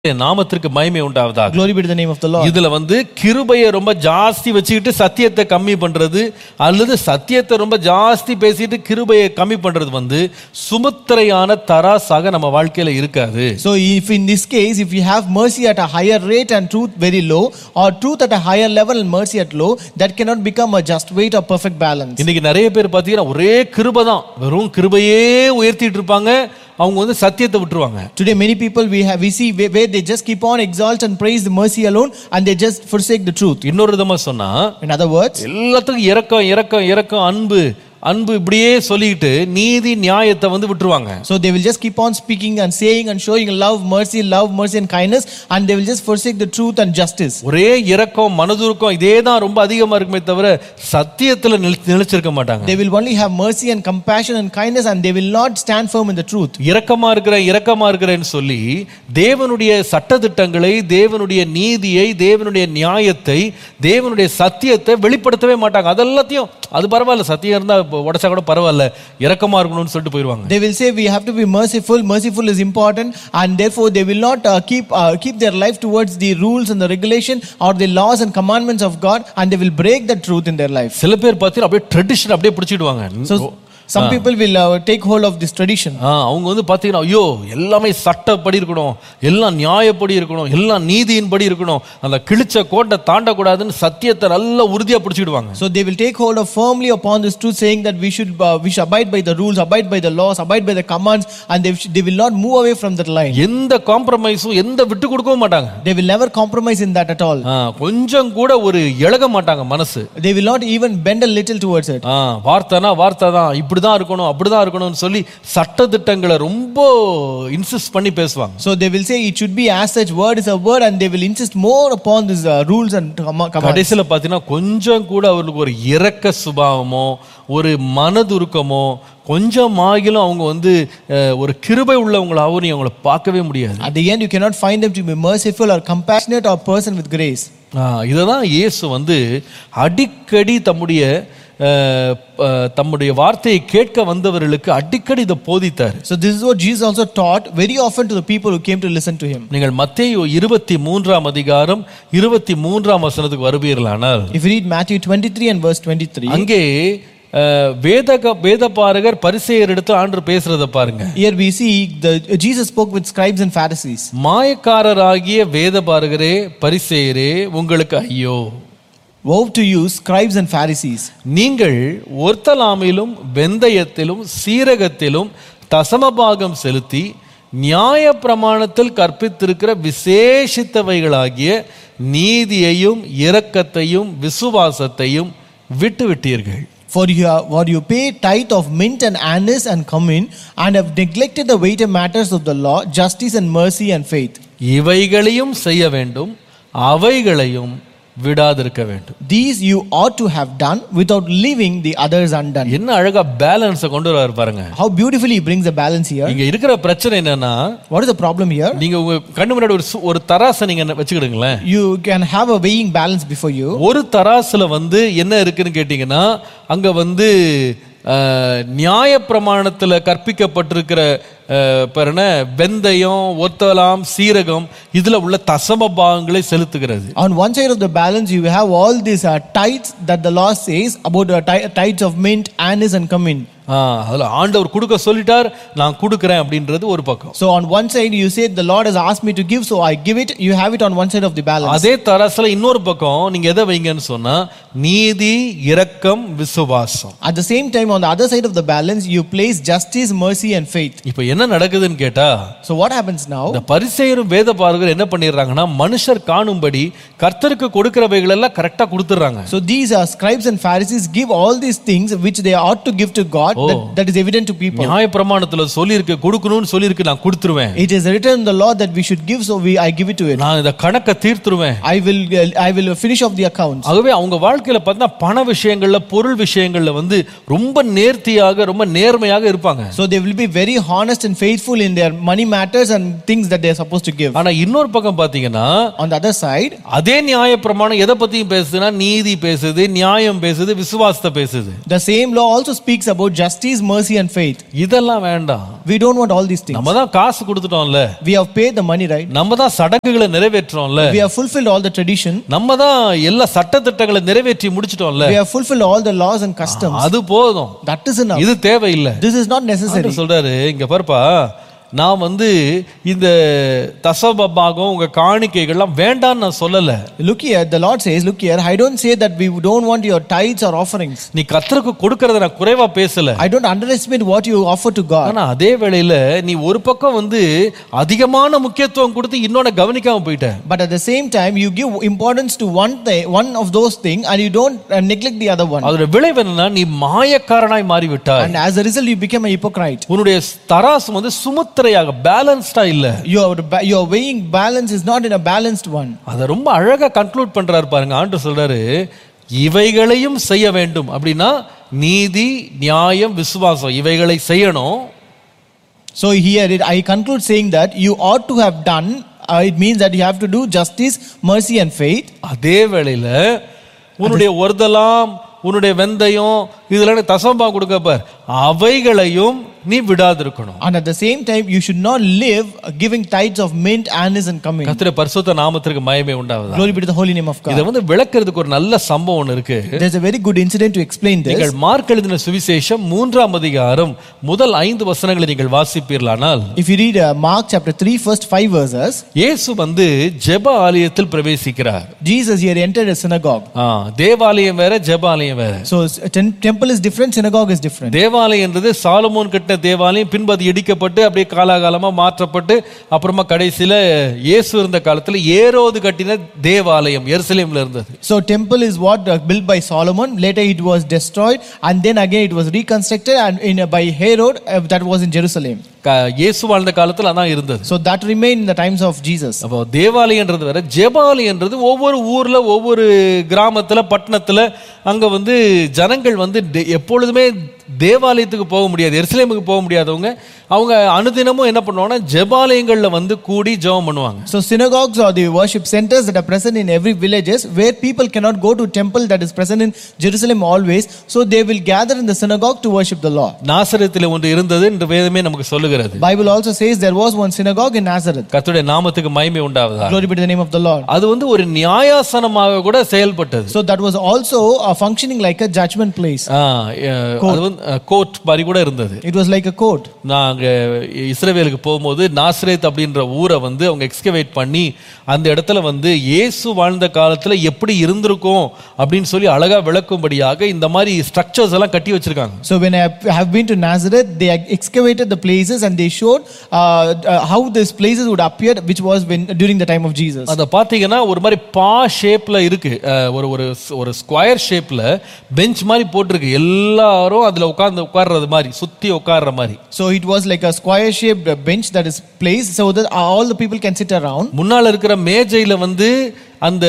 என் நாமத்திற்கு மகிமை உண்டாவதாக Glory be to the name of the Lord. இதுல வந்து கிருபையை ரொம்ப ஜாஸ்தி வச்சுக்கிட்டு சத்தியத்தை கம்மி பண்றது அல்லது சத்தியத்தை ரொம்ப ஜாஸ்தி பேசிட்டு கிருபையை கம்மி பண்றது வந்து சுமுத்திரையான தராசாக நம்ம வாழ்க்கையில இருக்காது So, if in this case, if you have mercy at a higher rate and truth very low, or truth at a higher level and mercy at low, that cannot become a just weight or perfect balance. இன்னைக்கு நிறைய பேர் பார்த்தீங்கன்னா ஒரே கிருபை தான் வெறும் கிருபையே உயர்த்திட்டு இருப்பாங்க அவங்க வந்து சத்தியத்தை விட்டுருவாங்க Today, many people we have we see where, where they just keep on exalt and praise the mercy alone, and they just forsake the truth. இன்னொரு விதமா சொன்னா In other words, எல்லாத்துக்கும் இறக்கம் இறக்கம் இறக்கம் அன்பு அன்பு இப்படியே சொல்லிக்கிட்டு நீதி நியாயத்தை வந்து விட்டுருவாங்க so they will just keep on speaking and saying and showing love, mercy, love, mercy, and kindness, and they will just forsake the truth and justice. ஒரே இரக்கம் மனதுருக்கம் இதே தான் ரொம்ப அதிகமா இருக்குமே தவிர சத்தியத்துல நிலை- நிலைச்சிருக்க மாட்டாங்க They will only have mercy and compassion and kindness, and they will not stand firm in the truth. இரக்கமா இருக்கிறேன் இரக்கமா இருக்கிறேன்னு சொல்லி தேவனுடைய சட்டதிட்டங்களை தேவனுடைய நீதியை தேவனுடைய நியாயத்தை தேவனுடைய சத்தியத்தை வெளிப்படுத்தவே மாட்டாங்க அதெல்லாத்தையும் அது பரவாயில்ல சத்தியம் இருந்தா இப்ப உடைச்சா கூட பரவாயில்ல இரக்கமா இருக்கணும்னு சொல்லிட்டு போயிடுவாங்க They will say we have to be merciful. Merciful is important, and therefore they will not uh, keep uh, keep their life towards the rules and the regulation or the laws and commandments of God, and they will break the truth in their life. சில பேர் பார்த்தீங்கன்னா அப்படியே tradition அப்படியே பிடிச்சிடுவாங்க So some people will uh, take hold of this tradition. ஆ, அவங்க வந்து பார்த்தீங்கன்னா ஐயோ எல்லாமே சட்டப்படி இருக்கணும் எல்லாம் நியாயப்படி இருக்கணும் எல்லாம் நீதியின்படி இருக்கணும் அந்த கிழிச்ச கோட்டை தாண்டக்கூடாதுன்னு சத்தியத்தை நல்லா உறுதியா பிடிச்சிடுவாங்க So they will take hold of firmly upon this truth, saying that we should uh, we should abide by the rules, abide by the laws, abide by the commands, and they should, they will not move away from that line. எந்த காம்ப்ரமைஸும் எந்த விட்டு கொடுக்கவும் மாட்டாங்க They will never compromise in that at all. ஆ, கொஞ்சம் கூட ஒரு இழக மாட்டாங்க மனசு They will not even bend a little towards it. ஆ, வார்த்தைனா வார்த்தை தான் இப்படிதான் இருக்கணும் அப்படிதான் இருக்கணும்னு சொல்லி சட்டதிட்டங்களை ரொம்ப இன்சிஸ்ட் பண்ணி பேசுவாங்க So they will say it should be as such, word is a word, and they will insist more upon these uh, rules and comma- commands. கடைசியில் பார்த்தீங்கன்னா கொஞ்சம் கூட அவர்களுக்கு ஒரு இரக்க சுபாவமோ ஒரு மனதுருக்கமோ கொஞ்சம் ஆகிலும் அவங்க வந்து அஹ், ஒரு கிருபை உள்ளவங்களாகவும் நீ அவங்கள பார்க்கவே முடியாது At the end, you cannot find them to be merciful or compassionate or person with grace. இதை தான் இயேசு வந்து அடிக்கடி தம்முடைய அஹ், அஹ், தம்முடைய வார்த்தையை கேட்க வந்தவர்களுக்கு அடிக்கடி இதை போதித்தார் So this is what Jesus also taught very often to the people who came to listen to him. நீங்கள் மத்தேயு இருபத்தி மூன்றாம் அதிகாரம் இருபத்தி மூன்றாம் வசனத்துக்கு வருவீர்களானால் If you read Matthew 23 and verse 23, அங்கே அஹ், வேதக வேதபாரகர் பரிசேயரிடத்தில் ஆண்டு பேசுறத பாருங்க here we see the Jesus spoke with scribes and Pharisees. மாயக்காரராகிய வேதபாரகரே பரிசேயரே உங்களுக்கு ஐயோ Woe to you, scribes and Pharisees! நீங்கள் ஒர்த்தலாமிலும் வெந்தயத்திலும் சீரகத்திலும் தசமபாகம் செலுத்தி நியாய பிரமாணத்தில் கற்பித்திருக்கிற விசேஷித்தவைகளாகிய நீதியையும் இரக்கத்தையும் விசுவாசத்தையும் விட்டு விட்டீர்கள் For you, are, for you pay tithe of mint and anise and cumin, and have neglected the weightier matters of the law, justice and mercy and faith. இவைகளையும் செய்ய வேண்டும் அவைகளையும் விடாதிருக்க வேண்டும் These you ought to have done without leaving the others undone. என்ன அழகா பேலன்ஸை கொண்டு வர பாருங்க How beautifully he brings the balance here. இங்க இருக்கிற பிரச்சனை என்னன்னா What is the problem here? நீங்க உங்க கண்ணு முன்னாடி ஒரு சு- ஒரு தராசை நீங்க என்ன வச்சுக்கிடுங்களேன் You can have a weighing balance before you. ஒரு தராசுல வந்து என்ன இருக்குன்னு கேட்டீங்கன்னா அங்க வந்து அஹ், நியாய பிரமாணத்துல கற்பிக்கப்பட்டிருக்கிற அஹ், பேர் என்ன வெந்தயம் ஒத்தலாம் சீரகம் இதுல உள்ள தசம பாகங்களை செலுத்துகிறது On one side of the balance, you have all these uh, tithes that the law says about the ti- tithes of mint, anise, and cumin. ஆ, அதுல ஆண்டவர் கொடுக்க சொல்லிட்டார் நான் கொடுக்கிறேன் அப்படின்றது ஒரு பக்கம் So on one side, you say the Lord has asked me to give, so I give it. You have it on one side of the balance. அதே தராசுல இன்னொரு பக்கம் நீங்க எதை வைங்கன்னு சொன்னா நீதி இரக்கம் விசுவாசம் At the same time, on the other side of the balance, you place justice, mercy, and faith. இப்ப என்ன நடக்குதுன்னு கேட்டா So what happens now? இந்த பரிசெயரும் வேத பாரகர் என்ன பண்ணிடுறாங்கன்னா மனுஷர் காணும்படி கர்த்தருக்கு கொடுக்கிறவைகள் எல்லாம் கரெக்டா கொடுத்துறாங்க So these are scribes and Pharisees give all these things which they ought to give to God. That, that is evident to people. நியாய பிரமாணத்துல சொல்லியிருக்கு கொடுக்கணும்னு சொல்லியிருக்கு நான் கொடுத்துருவேன் It is written in the law that we should give, so we I give it to it. நான் இந்த கணக்கை தீர்த்துருவேன் I will I will finish off the accounts. ஆகவே அவங்க வாழ்க்கையில பார்த்தா பண விஷயங்கள்ல பொருள் விஷயங்கள்ல வந்து ரொம்ப நேர்த்தியாக ரொம்ப நேர்மையாக இருப்பாங்க So they will be very honest and and faithful in their money matters and things that they are supposed to give. ஆனா இன்னொரு பக்கம் பாத்தீங்கன்னா On the other side, அதே நியாய பிரமாணம் எதை பத்தியும் பேசுதுன்னா நீதி பேசுது நியாயம் பேசுது விசுவாசத்தை பேசுது the same law also speaks about justice, mercy, and faith. இதெல்லாம் வேண்டாம் We don't want all these things. நம்ம தான் காசு கொடுத்துட்டோம்ல We have paid the money, right? நம்ம தான் சடங்குகளை நிறைவேற்றோம்ல We have fulfilled all the tradition. நம்ம தான் எல்லா சட்டத்திட்டங்களை நிறைவேற்றி முடிச்சிட்டோம்ல We have fulfilled all the laws and customs. அது போதும் That is enough. இது தேவையில்லை This is not necessary. ஆண்டவர் சொல்றாரு இங்க பாருப்பா நான் வந்து இந்த தசபாகம் உங்க காணிக்கைகள்லாம் வேண்டாம்னு நான் சொல்லல Look here, the Lord says, Look here, I don't say that we don't want your tithes or offerings. நீ கத்தருக்கு கொடுக்கறத நான் குறைவா பேசல I don't underestimate what you offer to God. ஆனா அதே வேளையில நீ ஒரு பக்கம் வந்து அதிகமான முக்கியத்துவம் கொடுத்து இன்னொன்னு கவனிக்காம போயிட்ட But at the same time, you give importance to one thing, one of those things, and you don't uh, neglect the other one. அதோட விளைவு என்னன்னா நீ மாயக்காரனாய் மாறிவிட்டாய் And as a result, you become a hypocrite. உன்னுடைய தராசு வந்து சுமுத்திரையாக பேலன்ஸ்டா இல்ல Your, ba- your weighing balance is not in a balanced one. அதை ரொம்ப அழகா கன்க்ளூட் பண்றாரு பாருங்க ஆண்டு சொல்றாரு இவைகளையும் செய்ய வேண்டும் அப்படின்னா நீதி நியாயம் விசுவாசம் இவைகளை செய்யணும் So here it, I conclude saying that you ought to have done, uh, it means that you have to do justice, mercy, and faith. அதே வேளையில உன்னுடைய ஒருதலாம் உன்னுடைய வெந்தயம் இதெல்லாம் தசம்பா கொடுக்க பார் அவைகளையும் நீ விடாதிருக்கணும் And at the same time, you should not live uh, giving tithes of mint, anise, and cumin. கத்திர பரிசுத்த நாமத்திற்கு மயமே உண்டாவதா Glory be to the holy name of God. இதை வந்து விளக்குறதுக்கு ஒரு நல்ல சம்பவம் ஒன்று இருக்கு There's a very good incident to explain this. நீங்கள் மார்க் எழுதின சுவிசேஷம் மூன்றாம் அதிகாரம் முதல் ஐந்து வசனங்களை நீங்கள் வாசிப்பீர்களானால் If you read uh, Mark chapter 3, first five verses, இயேசு வந்து ஜெப ஆலயத்தில் பிரவேசிக்கிறார் Jesus here entered a synagogue. ஆ, தேவாலயம் வேற ஜெப ஆலயம் வேற So s- tem- temple is different, synagogue is different. தேவாலயம்ன்றது சாலமோன் கட்டின தேவாலயம் பின்பு அது இடிக்கப்பட்டு அப்படியே காலாகாலமா மாற்றப்பட்டு அப்புறமா கடைசியில இயேசு இருந்த காலத்துல ஏரோது கட்டின தேவாலயம் எருசலேம்ல இருந்தது So temple is what uh, built by Solomon. Later it was destroyed, and then again it was reconstructed and in uh, by Herod uh, that was in Jerusalem. க- இயேசு வாழ்ந்த காலத்துல அதான் இருந்தது So that remained in the times of Jesus. அப்போ தேவாலயன்றது வேற ஜெபாலயன்றது ஒவ்வொரு ஊர்ல ஒவ்வொரு கிராமத்துல பட்டணத்துல அங்க வந்து ஜனங்கள் வந்து டெ- எப்பொழுதுமே தேவாலயத்துக்கு போக முடியாது எருசலேமுக்கு போக முடியாதவங்க அவங்க அனுதினமும் என்ன பண்ணுவாங்கன்னா ஜெபாலயங்கள்ல வந்து கூடி ஜெபம் பண்ணுவாங்க So synagogues are the worship centers that are present in every villages where people cannot go to temple that is present in Jerusalem always. So they will gather in the synagogue to worship the Lord. நாசரத்தில் ஒன்று இருந்தது என்று வேதமே நமக்கு சொல்லுகிறது Bible also says there was one synagogue in Nazareth. கர்த்தருடைய நாமத்துக்கு மகிமை உண்டாவதா Glory be to the name of the Lord. அது வந்து ஒரு நியாயாசனமாக கூட செயல்பட்டது So that was also uh, functioning like a judgment place. ஆ, அஹ், அது வந்து கோர்ட் மாதிரி கூட இருந்தது It was like a court. நாங்க இஸ்ரவேலுக்கு போகும்போது நாசரேத் அப்படின்ற ஊரை வந்து அவங்க எக்ஸ்கவேட் பண்ணி அந்த இடத்துல வந்து இயேசு வாழ்ந்த காலத்துல எப்படி இருந்திருக்கும் அப்படின்னு சொல்லி அழகா விளக்கும்படியாக இந்த மாதிரி ஸ்ட்ரக்சர்ஸ் எல்லாம் கட்டி வச்சிருக்காங்க So when I have- have been to Nazareth, they excavated the places and they showed uh, uh, how these places would appear, which was when during the time of Jesus. அதை பார்த்தீங்கன்னா ஒரு மாதிரி பா ஷேப்ல இருக்கு அஹ், ஒரு ஒரு ஒரு ஸ்கொயர் ஷேப்ல பெஞ்ச் மாதிரி போட்டிருக்கு எல்லாரும் அதுல உட்கார்ந்து உட்கார்றது மாதிரி சுத்தி உட்கார்ற மாதிரி So it was like a square-shaped bench that is placed so that all the people can sit around. முன்னால இருக்கிற மேஜையில வந்து அந்த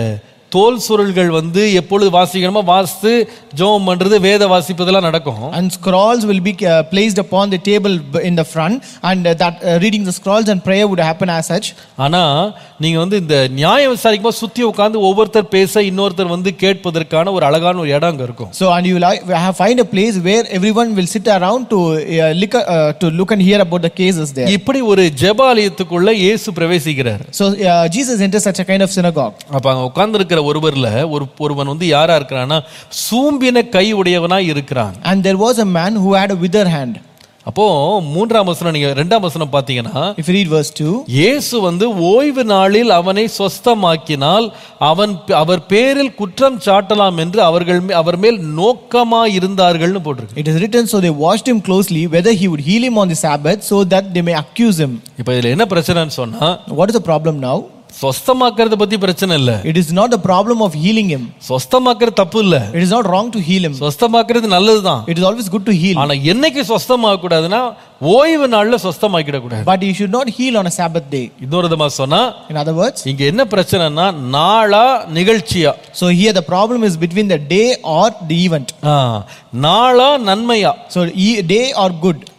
தோல் சுருள்கள் வந்து எப்பொழுது வாசிக்கணுமோ வாசித்து ஜெபம் பண்றது வேத வாசிப்பதெல்லாம் நடக்கும் And scrolls will be uh, placed upon the table b- in the front, and uh, that uh, reading the scrolls and prayer would happen as such. ஆனா நீங்க வந்து இந்த நியாயம் விசாரிக்கும் போது சுத்தி உட்கார்ந்து ஒவ்வொருத்தர் பேச இன்னொருத்தர் வந்து கேட்பதற்கான ஒரு அழகான ஒரு இடம் அங்க இருக்கும் So, and you will uh, have find a place where everyone will sit around to uh, look, uh, to look and hear about the cases there. இப்படி ஒரு ஜெபாலயத்துக்குள்ள இயேசு பிரவேசிக்கிறார் So uh, Jesus enters such a kind of synagogue. அப்ப அங்க உட்கார்ந்து ஒருவர்ல ஒரு ஒருவன் வந்து யாரா இருக்கிறான்னா சூம்பின கை உடையவனா இருக்கிறான் And there was a man who had a withered hand. அப்போ மூன்றாம் வசனம் நீங்க ரெண்டாம் வசனம் பாத்தீங்கன்னா If you read verse 2, இயேசு வந்து ஓய்வு நாளில் அவனை சொஸ்தமாக்கினால் அவன் அவர் பேரில் குற்றம் சாட்டலாம் என்று அவர்கள் மே- அவர் மேல் நோக்கமா இருந்தார்கள்னு போட்டிருக்கு it is written, So they watched him closely whether he would heal him on the Sabbath so that they may accuse him. இப்ப இதுல என்ன பிரச்சனைன்னு சொன்னா What is the problem now? சொஸ்தமாக்குறத பத்தி பிரச்சனை இல்ல It is not the problem of healing him. சொஸ்தமாக்குறது தப்பு இல்ல It is not wrong to heal him. சொஸ்தமாக்குறது நல்லதுதான் It is always good to heal. ஆனா என்னைக்கு சொஸ்தமாக்க கூடாதுன்னா ஓய்வு நாள்ல சொஸ்தமாக்கிட கூடாது But you should not heal on a Sabbath day. இன்னொரு விதமா சொன்னா In other words, இங்க என்ன பிரச்சனைனா நாளா நிகழ்ச்சியா so here the problem is between the day or the event. ஆ, நாளா நன்மையா So e- day or good.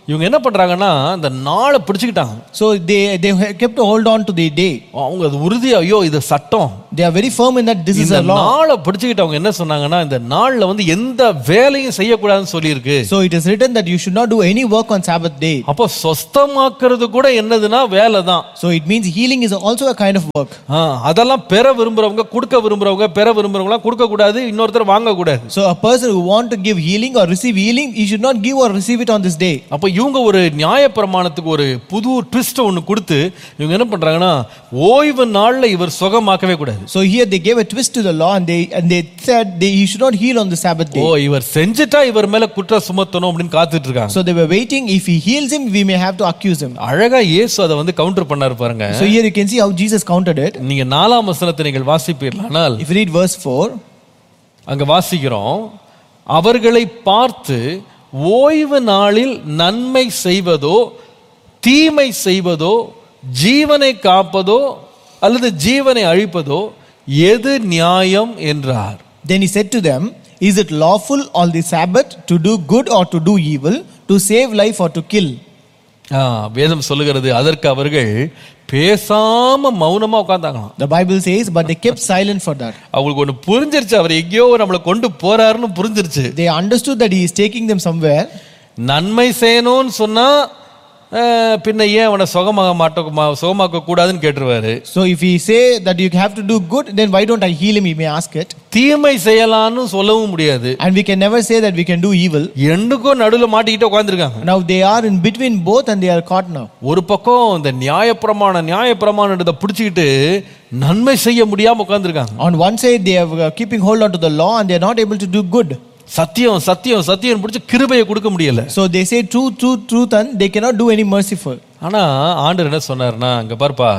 இவங்க என்ன பண்றாங்கன்னா இந்த நாளை பிடிச்சுக்கிட்டாங்க So they, they kept to hold on to the day. அவங்க அது உறுதியா ஐயோ இது சட்டம் They are very firm in that this is இந்த a law. நாளை பிடிச்சுக்கிட்டு அவங்க என்ன சொன்னாங்கன்னா இந்த நாள்ல வந்து எந்த வேலையும் செய்யக்கூடாதுன்னு சொல்லியிருக்கு So it is written that you should not do any work on Sabbath day. அப்போ சொஸ்தமாக்குறது கூட என்னதுன்னா வேலை தான் So it means healing is also a kind of work. ஆ, அதெல்லாம் பெற விரும்புறவங்க கொடுக்க விரும்புறவங்க பெற விரும்புறவங்க கொடுக்க கூடாது இன்னொருத்தர் வாங்க கூடாது So a person who want to give healing or receive healing, he should not give or receive it on this day. அப்போ இவங்க ஒரு நியாயப்பிரமாணத்துக்கு ஒரு புது ட்விஸ்ட் ஒன்று கொடுத்து இவங்க என்ன பண்றாங்கன்னா ஓய்வு நாள்ல இவர் சுகமாக்கவே கூடாது So here they gave a twist to the law and they and they said they, he should not heal on the Sabbath O day. இவர் செஞ்சுட்டா இவர் மேல குற்றம் சுமத்தணும் அப்படின்னு காத்துட்டு இருக்காங்க So they were waiting. If he heals him, we may have to accuse him. அழகா இயேசு அதை வந்து கவுண்டர் பண்ணாரு பாருங்க So here you can see how Jesus countered it. நீங்க நாலாம் வசனத்தை நீங்கள் வாசிப்பீர்களானால் If you read verse 4, அங்க வாசிக்கிறோம் அவர்களை பார்த்து ஓய்வு நாளில் நன்மை செய்வதோ தீமை செய்வதோ ஜீவனை காப்பதோ அல்லது ஜீவனை அழிப்பதோ எது நியாயம் என்றார் then he said to them, Is it lawful on the Sabbath to do good or to do evil, to save life or to kill? ஆ, வேதம் சொல்லுகிறது அதற்கு அவர்கள் பேசாம மௌனமா உட்கார்ந்தாங்களாம் The Bible says, but they kept silent for that. அவங்களுக்கு ஒண்ணு புரிஞ்சிருச்சு அவர் எங்கேயோ நம்மளை கொண்டு போறாருன்னு புரிஞ்சிருச்சு They understood that he is taking them somewhere. நன்மை செய்யணும்னு சொன்னா அஹ், பின்ன ஏன் அவனை சுகமாக மாட்ட மா- சுகமாக்க கூடாதுன்னு கேட்டுருவாரு So if he say that you have to do good, then why don't I heal him? He may ask it. தீமை செய்யலாம்னு சொல்லவும் முடியாது And we can never say that we can do evil. ரெண்டுக்கும் நடுவில் மாட்டிக்கிட்டு உட்காந்துருக்காங்க Now they are in between both and they are caught now. ஒரு பக்கம் இந்த நியாயப்பிரமாணம் நியாயப்பிரமாணத்தை பிடிச்சிக்கிட்டு நன்மை செய்ய முடியாம உட்காந்துருக்காங்க On one side, they are uh, keeping hold on to the law and they are not able to do good. சத்தியம் சத்தியம் சத்தியம் பிடிச்சி கிருபையை கொடுக்க முடியல So they say truth, truth, truth, and they cannot do any merciful. ஆனா ஆண்டவர் என்ன சொன்னாருன்னா அங்க பாருப்பா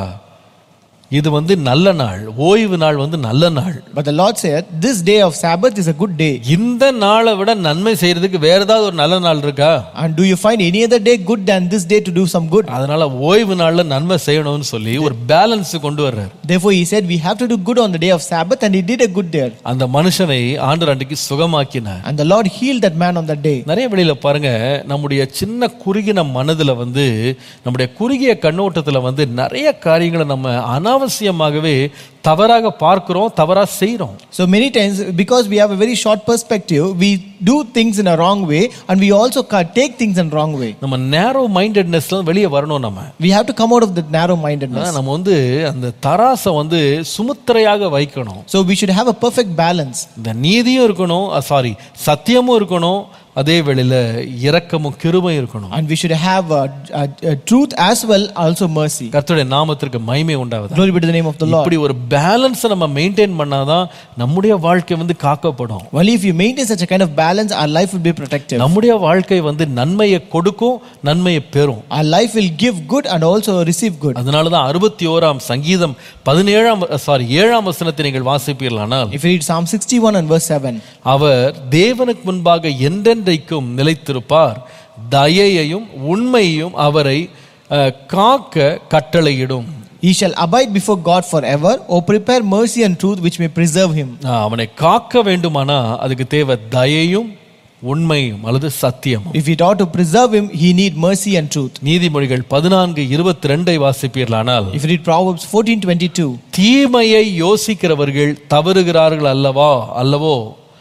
இது வந்து நல்ல நாள் ஓய்வு நாள் வந்து நல்ல நாள் But the Lord said, This day of Sabbath is a good day. இந்த நாளை விட நன்மை செய்யறதுக்கு வேற ஏதாவது ஒரு நல்ல நாள் இருக்கா And do you find any other day good than this day to do some good? அதனால ஓய்வு நாள்ல நன்மை செய்யணும்னு சொல்லி ஒரு பேலன்ஸ் கொண்டு வர்றாரு Therefore, he said, We have to do good on the day of Sabbath, and he did a good there. அந்த மனுஷனை ஆண்டவர் அன்றைக்கு சுகமாக்கினார் And the Lord healed that man on that day. நிறைய வழியில பாருங்க நம்முடைய சின்ன குறுகின மனதுல வந்து நம்முடைய குறுகிய கண்ணோட்டத்துல வந்து நிறைய காரியங்களை நம்ம அனாவசியமாகவே தவறாக பார்க்கிறோம் தவறா செய்றோம் So many times, because we have a very short perspective, we do things in a wrong way, and we also ca- take things in wrong way. நம்ம நேரோ மைண்டட்னஸ்ல வெளியே வரணும் நம்ம We have to come out of that narrow mindedness. ஆனா, நம்ம வந்து அந்த தராசை வந்து சுமுத்திரையாக வைக்கணும் So we should have a perfect balance. இந்த நீதியும் இருக்கணும் சாரி சத்தியமும் இருக்கணும் அதே வேளையில இரக்கமும் கிருபையும் இருக்கணும் And we should have uh, uh, uh, truth as well, also mercy. கர்த்தருடைய நாமத்திற்கு மகிமை உண்டாவது Glory be to the name of the Lord. இப்படி ஒரு பேலன்ஸை நம்ம மெயின்டைன் பண்ணாதான் நம்முடைய வாழ்க்கை வந்து காக்கப்படும் Only if you maintain such a kind of balance, our life will be protective. நம்முடைய வாழ்க்கை வந்து நன்மையை கொடுக்கும் நன்மையை பெறும் Our life will give good and also receive good. அதனாலதான் அறுபத்தி ஓராம் சங்கீதம் பதினேழாம் சாரி ஏழாம் வசனத்தை நீங்கள் வாசிப்பீர்களானால் If you read Psalm 61 and verse 7, அவர் தேவனுக்கு முன்பாக என்றென்றைக்கும் நிலைத்திருப்பார் தயையையும் உண்மையையும் அவரை அஹ், காக்க கட்டளையிடும் He shall abide before God forever, or prepare mercy and truth which may preserve him. ஆஹ், அவனை காக்க வேண்டுமானா அதுக்கு தேவை தயையும் உண்மையும் அல்லது சத்தியமும் If he ought to preserve him, he need mercy and truth. நீதிமொழிகள் பதினான்கு இருபத்தி ரெண்டை வாசிப்பீர்களானால் If you read Proverbs 14:22, தீமையை யோசிக்கிறவர்கள் தவறுகிறார்கள் அல்லவா அல்லவோ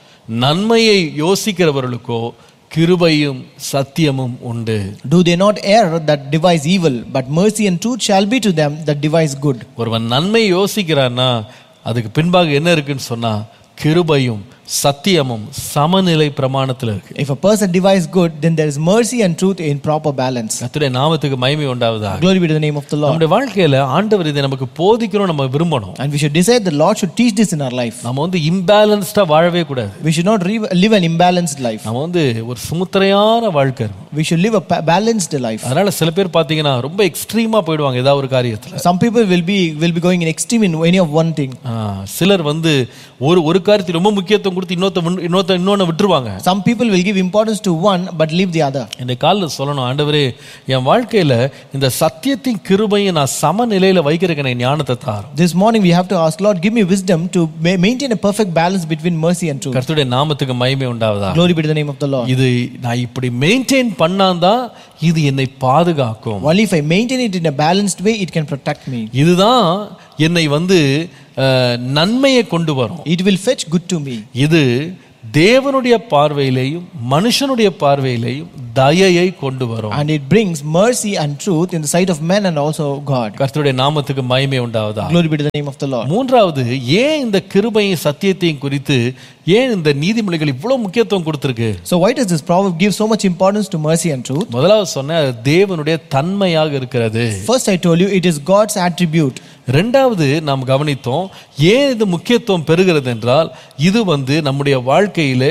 நன்மையை யோசிக்கிறவர்களுக்கோ கிருபையும் சத்தியமும் உண்டு do they not err that devise evil, but mercy and truth shall be to them that devise good. ஒருவன் நன்மை யோசிக்கிறான்னா அதுக்கு பின்பாக என்ன இருக்குன்னு சொன்னா கிருபையும் சத்தியமும் சமநிலை பிரமாணத்தில் இருக்கு If a person devise good, then there is mercy and truth in proper balance. கர்த்தருடைய நாமத்துக்கு மகிமை உண்டாவதா Glory be to the name of the Lord. நம்முடைய வாழ்க்கையில ஆண்டவர் இதை நமக்கு போதிக்கணும் நம்ம விரும்பணும் And we should decide the Lord should teach this in our life. நம்ம வந்து இம்பேலன்ஸ்டா வாழவே கூடாது We should not re- live an imbalanced life. நம்ம வந்து ஒரு சுமுத்திரையான வாழ்க்கை இருக்கும் We should live a pa- balanced life. அதனால சில பேர் பாத்தீங்கன்னா ரொம்ப எக்ஸ்ட்ரீமா போயிடுவாங்க ஏதாவது ஒரு காரியத்துல Some people will be will be going in extreme in any of one thing. ஆ, சிலர் வந்து ஒரு ஒரு காரியத்துக்கு ரொம்ப முக்கியத்துவம் கொடுத்து இன்னொருத்த வின்- இன்னொருத்த இன்னொன்னு விட்டுருவாங்க Some people will give importance to one but leave the other. இந்த காலில் சொல்லணும் ஆண்டவரே என் வாழ்க்கையில இந்த சத்தியத்தின் கிருபையை நான் சமநிலையில வைக்கிறதுக்கு எனக்கு ஞானத்தை தாரும் This morning we have to ask, Lord, give me wisdom to ma- maintain a perfect balance between mercy and truth. கர்த்தருடைய நாமத்துக்கு மகிமை உண்டாவதா Glory be to the name of the Lord. இது நான் இப்படி மெயின்டைன் பண்ணாதான் இது என்னை பாதுகாக்கும் Only if I maintain it in a balanced way, it can protect me. இதுதான் என்னை வந்து அஹ், நன்மையை கொண்டு வரும் It will fetch good to me. இது தேவனுடைய பார்வையிலேயும் மனுஷனுடைய பார்வையிலேயும் தயையை கொண்டு வரும் And it brings mercy and truth in the sight of men and also God. கர்த்தருடைய நாமத்துக்கு மகிமை உண்டாவதா Glory be to the name of the Lord. மூன்றாவது ஏன் இந்த கிருபையும் சத்தியத்தையும் குறித்து ஏன் இந்த நீதிமொழிகள் இவ்வளவு முக்கியத்துவம் கொடுத்திருக்கு So, why does this proverb give so much importance to mercy and truth? முதலாவது சொன்ன அது தேவனுடைய தன்மையாக இருக்கிறது First, I told you it is God's attribute. ரெண்டாவது நாம் கவனித்தோம் ஏன் இது முக்கியத்துவம் பெறுகிறது என்றால் இது வந்து நம்முடைய வாழ்க்கையில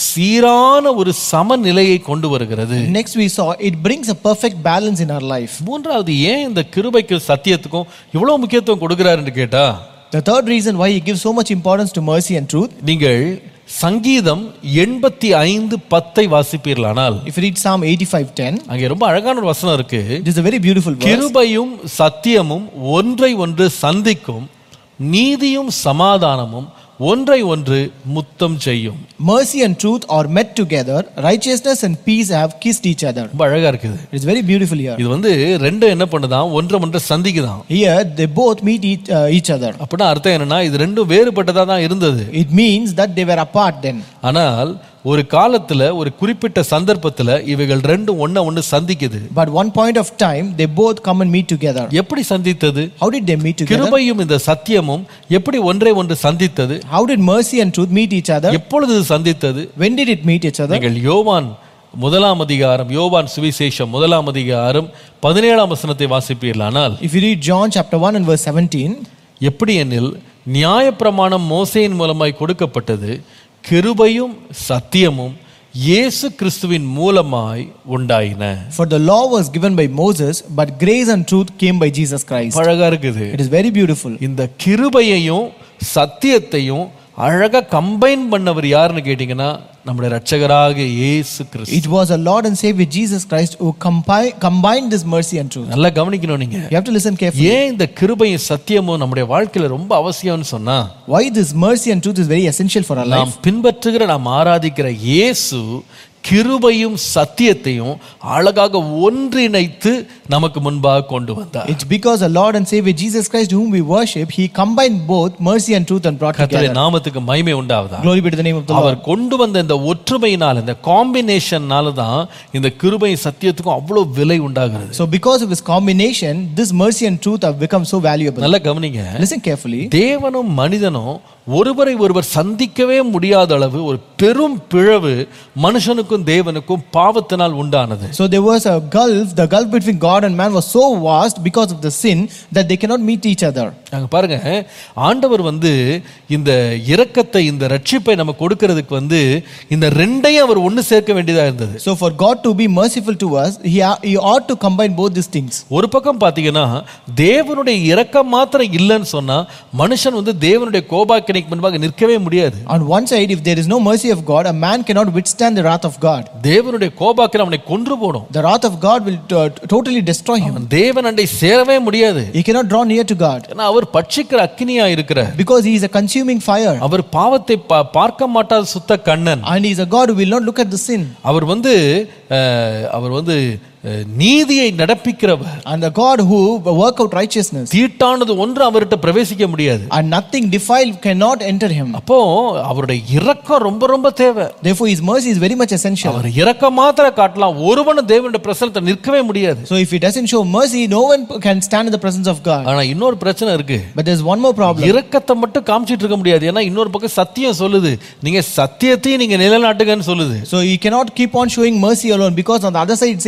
சீரான ஒரு சமநிலையை கொண்டு வருகிறது Next, we saw it brings a perfect balance in our life. மூன்றாவது ஏன் இந்த கிருபைக்கு சத்தியத்துக்கும் இவ்வளவு முக்கியத்துவம் கொடுக்கிறாருன்னு கேட்டா The third reason why he gives so much importance to mercy and truth, நீங்கள் சங்கீதம் எண்பத்தி ஐந்து பத்தை வாசிப்பீர்களானால் if you read Psalm 85:10, அங்கே ரொம்ப அழகான ஒரு வசனம் இருக்கு it is a very beautiful verse. கிருபையும் சத்தியமும் ஒன்றை ஒன்று சந்திக்கும் நீதியும் சமாதானமும் ஒன்றை ஒன்று முத்தம் செய்யும் Mercy and truth are met together, righteousness and peace have kissed each other. ரொம்ப அழகா இருக்குது It is very beautiful here. இது வந்து ரெண்டும் என்ன பண்ணுதான் ஒன்றை ஒன்றை சந்திக்குதான் Here, they both meet each, uh, each other. அப்படின்னா அர்த்தம் என்னன்னா இது ரெண்டும் வேறுபட்டதா தான் இருந்தது It means that they were apart then. ஆனால் ஒரு காலத்துல ஒரு குறிப்பிட்ட சந்தர்ப்பத்துல இவைகள் ரெண்டும் ஒண்ண ஒண்ணு சந்திக்குது But one point of time, they both come and meet together. எப்படி சந்தித்தது How did they meet together? கிருபையும் இந்த சத்தியமும் எப்படி ஒன்றை ஒன்று சந்தித்தது How did mercy and truth meet each other? எப்பொழுது இது சந்தித்தது When did it meet each other? நீங்கள் யோவான் முதலாம் அதிகாரம் யோவான் சுவிசேஷம் முதலாம் அதிகாரம் பதினேழாம் வசனத்தை வாசிப்பீர்களானால் If you read John chapter 1 and verse 17, எப்படி எனில் நியாயப்பிரமாணம் மோசேயின் மூலமாய் கொடுக்கப்பட்டது கிருபையும் சத்தியமும் இயேசு கிறிஸ்துவின் மூலமாய் உண்டாயின for the law was given by Moses, but grace and truth came by Jesus Christ. அழகா இருக்குது It is very beautiful. இந்த கிருபையையும் சத்தியத்தையும் அழகா கம்பைன் பண்ணவர் யாருன்னு கேட்டீங்கன்னா நம்முடைய ரட்சகராக இயேசு கிறிஸ்து It was a Lord and Savior Jesus Christ who compi- combined this mercy and truth. நல்லா கவனிக்கணும் நீங்க You have to listen carefully. ஏன் இந்த கிருபையும் சத்தியமும் நம்முடைய வாழ்க்கையில ரொம்ப அவசியம்னு சொன்னா Why this mercy and truth is very essential for our life. நாம் பின்பற்றுகிற நாம் ஆராதிக்கிற இயேசு கிருபையும் சத்தியத்தையும் அழகாக ஒன்றிணைத்து நமக்கு முன்பாக கொண்டு வந்தார் It's because the Lord and Savior Jesus Christ, whom we worship, He combined both mercy and truth and brought கர்த்தருடைய together. நாமத்துக்கு மகிமை உண்டாவதா Glory be to the name of the Lord. அவர் கொண்டு வந்த இந்த ஒற்றுமையினால் இந்த காம்பினேஷன்னால தான் இந்த கிருபை சத்தியத்துக்கும் அவ்வளவு விலை உண்டாகிறது So, because of this combination, this mercy and truth have become so valuable. நல்லா கவனிங்க Listen carefully. தேவனும் மனிதனும் ஒருவரை ஒருவர் சந்திக்கவே முடியாத அளவு ஒரு பெரும் பிளவு மனுஷனுக்கும் தேவனுக்கும் பாவத்தினால் உண்டானது So, there was a gulf, the gulf between God and man was so vast because of the sin that they cannot meet each other. அங்க பாருங்க ஆண்டவர் வந்து இந்த இரக்கத்தை இந்த ரட்சிப்பை நம்ம கொடுக்கிறதுக்கு வந்து இந்த ரெண்டையும் அவர் ஒன்று சேர்க்க வேண்டியதா இருந்தது So, for God to be merciful to us, He, ha- he ought to combine both these things. ஒரு பக்கம் பார்த்தீங்கன்னா தேவனுடைய இரக்கம் மாத்திரம் இல்லைன்னு சொன்னா மனுஷன் வந்து தேவனுடைய கோபாக்கினைக்கு முன்பாக நிற்கவே முடியாது On one side, if there is no mercy of God, a man cannot withstand the wrath of God. தேவனுடைய கோபாக்கினை அவனை கொன்று போடும் The wrath of God will uh, totally destroy him. அவன் தேவன் அண்டை சேரவே முடியாது He cannot draw near to God ஏன்னா அவர் பட்சிக்கிற அக்கினியா இருக்கிற because he is a consuming fire அவர் பாவத்தை பா- பார்க்க மாட்டாத சுத்த Kannan and he is a God who will not look at the sin. அவர் வந்து அஹ், அவர் வந்து அஹ், நீதியை நடப்பிக்கிறவர் And the God who work out righteousness தீட்டானது ஒன்று அவர்கிட்ட பிரவேசிக்க முடியாது and nothing defiled cannot enter him. அப்போ அவருடைய இரக்கம் ரொம்ப ரொம்ப தேவை Therefore, his mercy is very much essential. அவர் இரக்கம் மாத்திர காட்டலாம் ஒருவனும் தேவனுடைய பிரசனத்தை நிற்கவே முடியாது So, if he doesn't show mercy, no one can stand in the presence of God. ஆனா இன்னொரு பிரச்சனை இருக்கு But there's one more problem. இரக்கத்தை மட்டும் காமிச்சிட்டு இருக்க முடியாது ஏன்னா இன்னொரு பக்கம் சத்தியம் சொல்லுது நீங்க சத்தியத்தையும் நீங்க நிலைநாட்டுங்கன்னு சொல்லுது So, you cannot keep on showing mercy alone because on the other side it says you should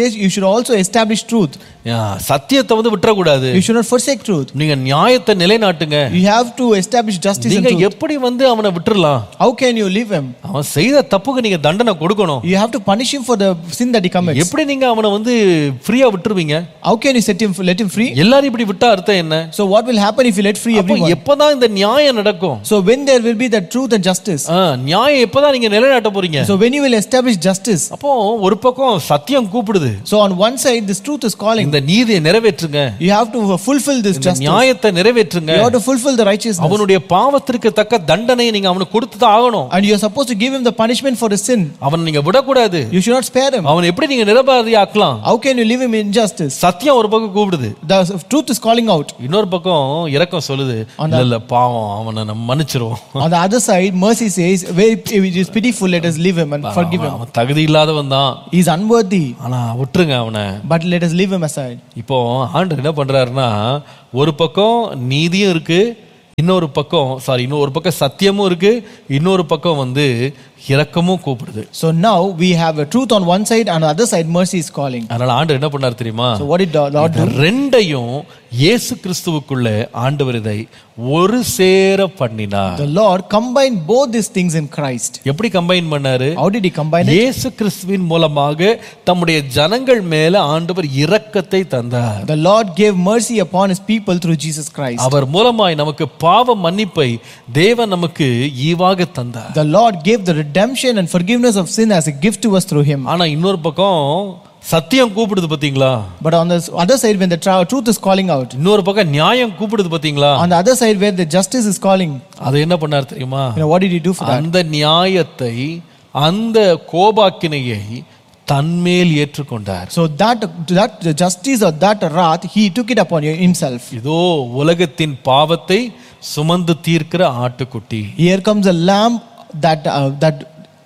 should also establish truth. ஆ, சத்தியத்தை வந்து விட்டுறக்கூடாது You should not forsake truth. நீங்க நியாயத்தை நிலைநாட்டுங்க You have to establish justice and நீங்க truth. எப்படி வந்து அவனை விட்டுறலாம் How can you leave him? அவன் செய்த தப்புக்கு நீங்க தண்டனை கொடுக்கணும் You have to punish him for the sin that he commits. எப்படி நீங்க அவனை வந்து ஃப்ரீயா விட்டுருவீங்க How can you set him let him free? எல்லாரும் இப்படி விட்டா அர்த்தம் என்ன So what will happen if you let free அப்போ everyone? எப்பதான் இந்த நியாயம் நடக்கும் So when there will be that truth and justice. ஆ, நியாயம் எப்பதான் நீங்க நிலைநாட்ட போறீங்க So when you will establish justice. அப்போ ஒரு பக்கம் சத்தியம் கூப்பிடுது So on one side this truth is calling. இந்த நீதியை நிறைவேற்றுங்க You have to fulfill this இந்த justice. நியாயத்தை நிறைவேற்றுங்க You have to fulfill the righteousness. அவனுடைய பாவத்திற்கு தக்க தண்டனையை நீங்க அவனுக்கு கொடுத்து தான் ஆகணும் And you are supposed to give him the punishment for his sin. அவனை நீங்க விடக்கூடாது You should not spare him. அவன் எப்படி நீங்க நிரபராதி ஆக்கலாம் How can you leave him in justice? சத்தியம் ஒரு பக்கம் கூப்பிடுது The truth is calling out. இன்னொரு பக்கம் இரக்கம் சொல்லுது இல்ல இல்ல பாவம் அவனை நம்ம மன்னிச்சிருவோம் On the other side, mercy says, "Very it is pitiful, let us leave him and forgive him. அவன் தகுதி இல்லாதவன் தான் He is unworthy, ஆனா விட்டுருங்க அவனை but let us leave him aside." இப்போ ஆண்டவர் என்ன பண்றாருன்னா ஒரு பக்கம் நீதியும் இருக்கு இன்னொரு பக்கம் சாரி இன்னொரு பக்கம் சத்தியமும் இருக்கு இன்னொரு பக்கம் வந்து இரக்கமும் கூப்பிடுது So now we have a truth on one side, and on the other side, mercy is calling. அதனால ஆண்டவர் என்ன பண்ணார் தெரியுமா So what did the Lord do? இந்த ரெண்டையும் இயேசு கிறிஸ்துவுக்குள்ள ஆண்டவர் இதை ஒரு சேர பண்ணினார் The Lord combined both these things in Christ. எப்படி கம்பைன் பண்ணாரு How did He combine it? இயேசு கிறிஸ்துவின் மூலமாக தம்முடைய ஜனங்கள் மேல ஆண்டவர் இரக்கத்தை தந்தார் The Lord gave mercy upon His people through Jesus Christ. அவர் மூலமாய் நமக்கு பாவ மன்னிப்பை தேவன் நமக்கு ஈவாக தந்தார் The Lord gave the redemption and forgiveness of sin as a gift to us through Him. ஆனா இன்னொரு பக்கம் சத்தியம் கூப்பிடுது பாத்தீங்களா But on the other side, when the tra- truth is calling out, இன்னொரு பக்கம் நியாயம் கூப்பிடுது பாத்தீங்களா on the other side, where the justice is calling, அது என்ன பண்ணார் தெரியுமா you know, what did He do for that? அந்த நியாயத்தை அந்த கோபாக்கினையை தன்மேல் ஏற்றுக்கொண்டார் So that that the justice or that wrath, He took it upon Himself. இதோ உலகத்தின் பாவத்தை சுமந்து தீர்க்கிற ஆட்டுக்குட்டி Here comes a lamb that uh, that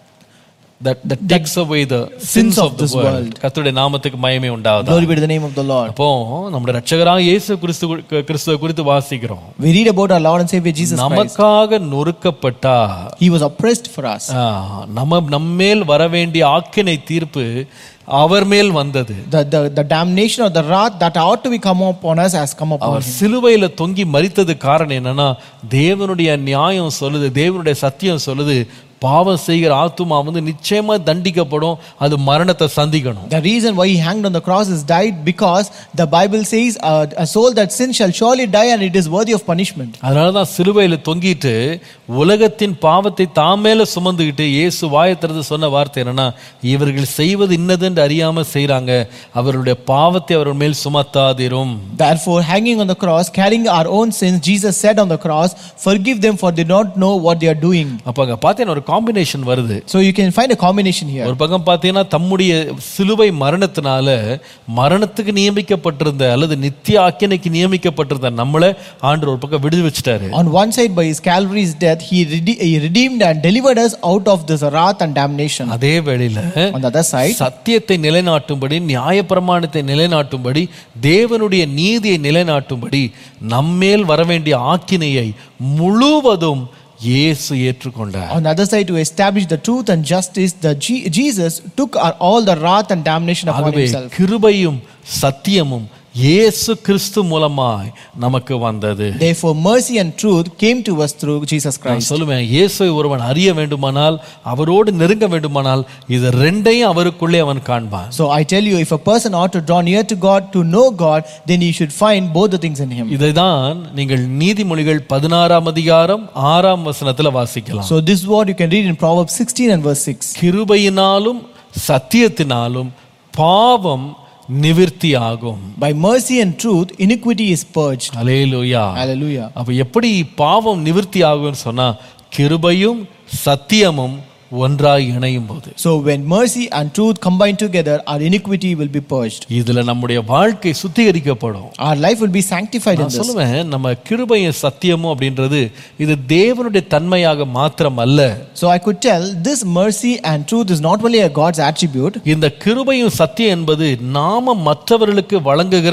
that that takes away the sins of this world கர்த்தருடைய நாமத்துக்கு மயமே உண்டாவதா glory be to the name of the Lord. அப்போ நம்முடைய ரட்சகராக இயேசு கிறிஸ்து கிறிஸ்துவ குறித்து வாசிக்கிறோம் We read about our Lord and Savior Jesus Christ. நமக்காக நொறுக்கப்பட்டா He was oppressed for us. ஆ, நம்ம நம்மேல் வர வேண்டிய ஆக்கினை தீர்ப்பு அவர் மேல் வந்தது The, the, the damnation or the wrath that ought to be come upon us has come upon our him. சிலுவையில தொங்கி மரித்தது காரணம் என்னன்னா தேவனுடைய நியாயம் சொல்லுது தேவனுடைய சத்தியம் சொல்லுது பாவம் செய்கிற ஆத்துமா வந்து நிச்சயமா தண்டிக்கப்படும் அது மரணத்தை சந்திக்கணும் The reason why he hanged on the cross is died because the Bible says uh, a soul that sins shall surely die and it is worthy of punishment. அதனாலதான் சிலுவையில தொங்கிட்டு உலகத்தின் பாவத்தை தாம் மேல சுமந்துக்கிட்டு இயேசு வாயத்திறந்து சொன்ன வார்த்தை என்னன்னா இவர்கள் செய்வது இன்னதென்று அறியாம செய்றாங்க அவர்களுடைய பாவத்தை அவர்கள் மேல் சுமத்தாதிரும் Therefore, hanging on the cross, carrying our own sins, Jesus said on the cross, Forgive them for they don't know what they are doing. அப்ப அங்க பார்த்தீங்கன்னா ஒரு காம்பினேஷன் வருது So you can find a combination here. ஒரு பக்கம் பார்த்தீங்கன்னா தம்முடைய சிலுவை மரணத்தினால மரணத்துக்கு நியமிக்கப்பட்டிருந்த அல்லது நித்திய ஆக்கினைக்கு நியமிக்கப்பட்டிருந்த நம்மளை ஆண்டு ஒரு பக்கம் விடுதி வச்சுட்டாரு On one side, by his Calvary's death, he, rede- he redeemed and delivered us out of this wrath and damnation. அதே வேளையில On the other side, சத்தியத்தை நிலைநாட்டும்படி நியாயப்பிரமாணத்தை நிலைநாட்டும்படி தேவனுடைய நீதியை நிலைநாட்டும்படி நம்மேல் வரவேண்டிய ஆக்கினையை முழுவதும் இயேசு ஏற்றுக்கொண்டார் on the other side, to establish the truth and justice, the Je- Jesus took our, all the wrath and damnation upon ஆகவே himself. கிருபையும் சத்தியமும் இயேசு கிறிஸ்து மூலமாய் நமக்கு வந்தது Therefore, mercy and truth came to us through Jesus நான் Christ. சொல்லுவேன் இயேசுவை ஒருவன் அறிய வேண்டுமானால் அவரோடு நெருங்க வேண்டுமானால் இது ரெண்டையும் அவருக்குள்ளே அவன் காண்பான் So I tell you, if a person ought to draw near to God to know God, then he should find both the things in him. இதைதான் நீங்கள் நீதிமொழிகள் பதினாறாம் அதிகாரம் ஆறாம் வசனத்துல வாசிக்கலாம் So this is what you can read in Proverbs 16 and verse 6. கிருபையினாலும் சத்தியத்தினாலும் பாவம் நிவிர்த்தி ஆகும் By mercy and truth, iniquity is purged. அலேலுயா Hallelujah. அப்ப எப்படி பாவம் நிவிர்த்தி ஆகும்னு சொன்னா கிருபையும் சத்தியமும் ஒன்றாய் இணையும் போது So when mercy and truth combine together, our iniquity will be purged. இதுல நம்முடைய வாழ்க்கை சுத்திகரிக்கப்படும் Our life will be sanctified in நான் this. சொல்லுவேன் நம்ம கிருபையும் சத்தியமும் அப்படின்றது இது தேவனுடைய தன்மையாக மாத்திரம் அல்ல So I could tell this mercy and truth is not only a God's attribute, இந்த கிருபையும் சத்தியம் என்பது நாம மற்றவர்களுக்கு வழங்குகிற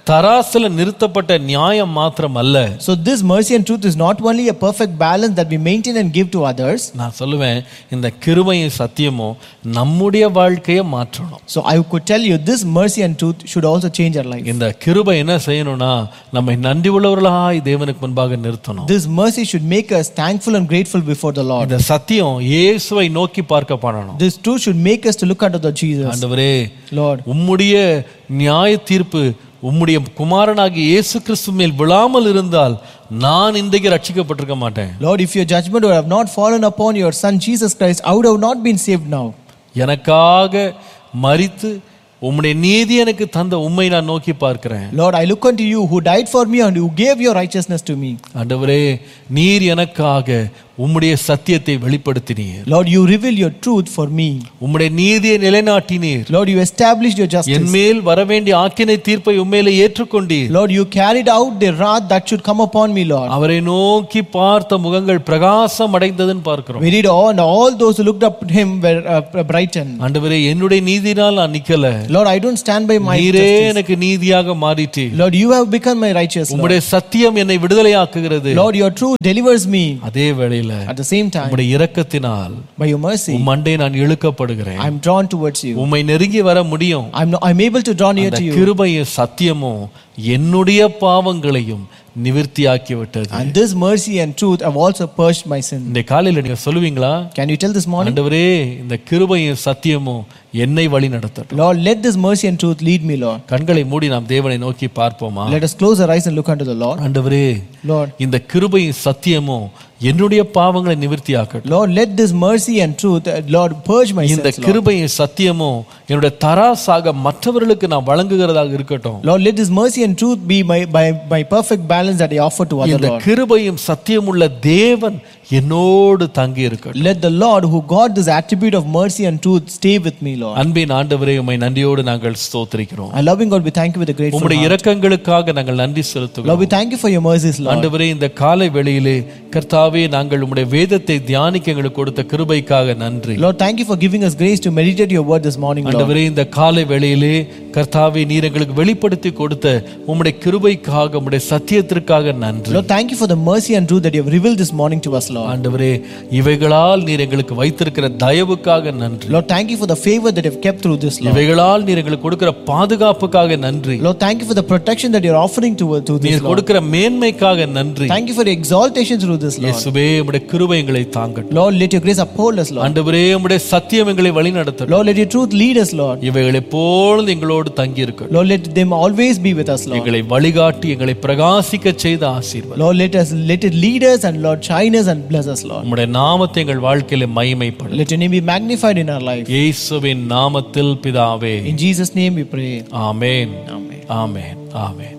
தராசுல நிறுத்தப்பட்ட நியாயம் மாத்திரம் அல்ல So this mercy and truth is not only a perfect balance that we maintain and give to others. நான் சொல்லுவேன் இந்த கிருபையும் சத்தியமும் நம்முடைய வாழ்க்கையை மாற்றணும் So I could tell you this mercy and truth should also change our life. இந்த கிருபை என்ன செய்யணும்னா நம்மை நன்றி உள்ளவர்களாய் தேவனுக்கு முன்பாக நிறுத்தணும் This mercy should make us thankful and grateful before the Lord. இந்த சத்தியம் இயேசுவை நோக்கி பார்க்க பண்ணணும் This truth should make us to look unto the Jesus. ஆண்டவரே Lord, உம்முடைய நியாய தீர்ப்பு உம்முடைய குமாரனாகிய இயேசு கிறிஸ்து மேல் விழாமல் இருந்தால் நான் இன்றைக்கு ரட்சிக்கப்பட்டிருக்க மாட்டேன் Lord, if your judgment would have not fallen upon your Son Jesus Christ, I would have not been saved now. எனக்காக மரித்து உம்முடைய நீதி எனக்கு தந்த உண்மை நான் நோக்கி பார்க்கிறேன் Lord, I look unto you who died for me and who gave your righteousness to me. ஆண்டவரே நீர் எனக்காக உம்முடைய சத்தியத்தை வெளிப்படுத்தினீர் Lord, you reveal your truth for me. உம்முடைய நீதியை நிலைநாட்டினீர் Lord, you established your justice. என் மேல் வரவேண்டிய ஆக்கினை தீர்ப்பை உண்மையிலே ஏற்றுக்கொண்டீர் Lord, you carried out the wrath that should come upon me, Lord. அவரை நோக்கி பார்த்த முகங்கள் பிரகாசம் அடைந்ததுன்னு பார்க்கிறோம் We read all, and all those who looked up to him were uh, brightened. ஆண்டவரே என்னுடைய நீதினால் நான் நிக்கல Lord, I don't stand by my நீரே justice. எனக்கு நீதியாக மாறிட்டு Lord, you have become my righteous. Lord. உம்முடைய சத்தியம் என்னை விடுதலையாக்குகிறது Lord, your truth delivers me. அதே வேளையில At the same time, உம்முடைய இரக்கத்தினால் by your mercy, உம் மண்டை நான் இழுக்கப்படுகிறேன் I'm drawn towards you. உம்மை நெருங்கி வர முடியும் I'm, not, I'm able to draw near அந்த to you. கிருபையும் சத்தியமும் என்னுடைய பாவங்களையும் நிவிர்த்தியாக்கி விட்டது And this mercy and truth have also purged my sin. இந்த காலையில நீங்க சொல்லுவீங்களா Can you tell this morning? ஆண்டவரே இந்த கிருபையும் சத்தியமும் என்னை வழி நடத்தட்டும் Lord, let this mercy and truth lead me, Lord. கண்களை மூடி நாம் தேவனை நோக்கி பார்ப்போமா Let us close our eyes and look unto the Lord. ஆண்டவரே Lord, இந்த கிருபையும் சத்தியமும் என்னுடைய பாவங்களை நிவிர்த்தியாக்கட்டும் Lord, let this mercy and truth, uh, Lord, purge my இந்த sins, Lord. கிருபையும் சத்தியமும் என்னுடைய தராசாக மற்றவர்களுக்கு நான் வழங்குகிறதாக இருக்கட்டும் Lord, let this mercy and truth be my, my, my perfect balance that I offer to other, இந்த Lord. கிருபையும் சத்தியமுள்ள தேவன் என்னோடு தங்கி இருக்கட்டும் Let the Lord who got this attribute of mercy and truth stay with me, Lord. அன்பின் ஆண்டவரே உம்மை நன்றியோடு நாங்கள் ஸ்தோத்திரிக்கிறோம் Our loving God, we thank you with a grateful உம்முடைய heart. இரக்கங்களுக்காக நாங்கள் நன்றி Lord, செலுத்துகிறோம் we thank you for your mercies, Lord. ஆண்டவரே இந்த காலை வேளையிலே கர்த்தாவே நாங்கள் உம்முடைய வேதத்தை தியானிக்க எங்களுக்கு கொடுத்த கிருபைக்காக நன்றி Lord, thank you for giving us grace to meditate your word this morning, Lord. ஆண்டவரே இந்த காலை வேளையிலே கர்த்தாவே நீர் எங்களுக்கு வெளிப்படுத்தி கொடுத்த உம்முடைய கிருபைக்காக உம்முடைய சத்தியத்திற்காக நன்றி Lord, thank you for the mercy and truth that you have revealed this morning to us, Lord. ஆண்டவரே இவைகளால் நீர் எங்களுக்கு வைத்திருக்கிற தயவுக்காக நன்றி Lord, thank you for the favor that you have kept through this, Lord. இவைகளால் நீர் எங்களுக்கு கொடுக்கிற பாதுகாப்புக்காக நன்றி Lord, thank you for the protection that you're offering to, to this, நீர் Lord. கொடுக்கிற மேன்மைக்காக நன்றி Thank you for your exaltation through this, Lord. இயேசுவே உம்முடைய கிருபை எங்களை தாங்கட்டும் Lord, let your grace uphold us, Lord. ஆண்டவரே உம்முடைய சத்தியம் எங்களை வழிநடத்தட்டும் Lord, let your truth lead us, Lord. இவைகள் எப்பொழுது எங்களோடு தங்கி இருக்கட்டும் Lord, let them always be with us, Lord. எங்களை வழிகாட்டி எங்களை பிரகாசிக்க செய்த ஆசீர்வாதம் Lord, let us let it lead us and Lord shine us and bless us, Lord. உம்முடைய நாமத்தை எங்கள் வாழ்க்கையில மகிமைப்படும் Let your name be magnified in our life. இயேசுவின் நாமத்தில் பிதாவே In Jesus' name we pray. Amen Amen. Amen amen